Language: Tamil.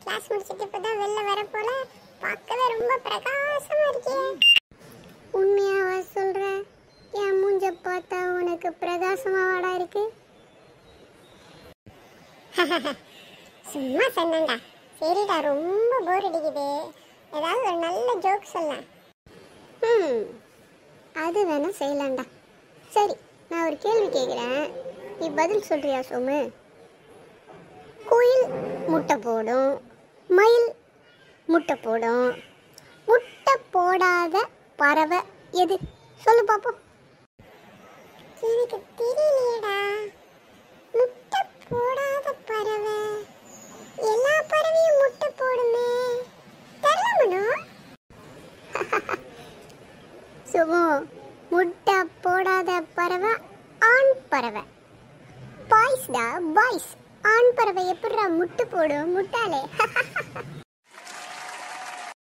கிளாஸ் முடிச்சிட்டு இப்பதான் வெளில வர போல பார்க்கவே ரொம்ப பிரகாசமா இருக்கே உண்மையாவா சொல்ற என் மூஞ்ச பார்த்தா உனக்கு பிரகாசமாவாடா இருக்கு சும்மா சொன்னேன்டா சரிடா ரொம்ப போர் அடிக்குது ஏதாவது ஒரு நல்ல ஜோக் சொல்ல ம் அது வேணா செய்யலாம்டா சரி நான் ஒரு கேள்வி கேட்குறேன் நீ பதில் சொல்றியா சோமு குயில் முட்டை போடும் மயில் முட்டை போடும் முட்டை போடாத பறவை எது சொல்லு பாப்போம் எனக்கு தெரியலையடா முட்டை போடாத பறவை எல்லா பறவையும் முட்டை போடுமே தெரியல சுமு முட்டை போடாத பறவை ஆண் பறவை பாய்ஸ்டா பாய்ஸ் ஆண் பறவை எப்படிடா முட்டை போடும் முட்டாளே